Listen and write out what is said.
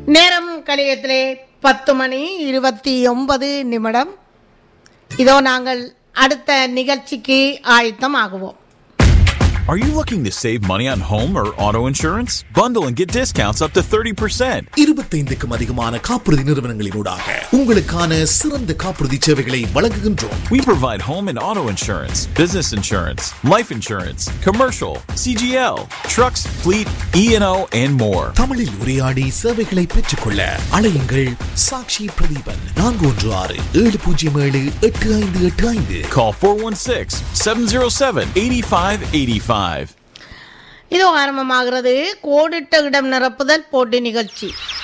நேரம் கலியத்திலே பத்து மணி இருபத்தி ஒன்பது நிமிடம் இதோ நாங்கள் அடுத்த நிகழ்ச்சிக்கு ஆயத்தம் ஆகுவோம் Are you looking to save money on home or auto insurance? Bundle and get discounts up to 30%. இருபத்தைந்துக்கும் அதிகமான காப்புறுதி நிறுவனங்களினூடாக உங்களுக்கான சிறந்த காப்புறுதி சேவைகளை வழங்குகின்றோம் We provide home and auto insurance, business insurance, life insurance, commercial, CGL, trucks, fleet, E&O, and more. தமிழில் உரையாடி சேவைகளை பெற்றுக்கொள்ள அழையுங்கள் சாக்ஷி பிரதீபன் நான்கு ஒன்று ஆறு ஏழு பூஜ்ஜியம் ஏழு எட்டு ஐந்து எட்டு ஐந்து Call 416-707-8585. இதோ ஆரம்பமாகிறது கோடிட்ட இடம் நிரப்புதல் போட்டி நிகழ்ச்சி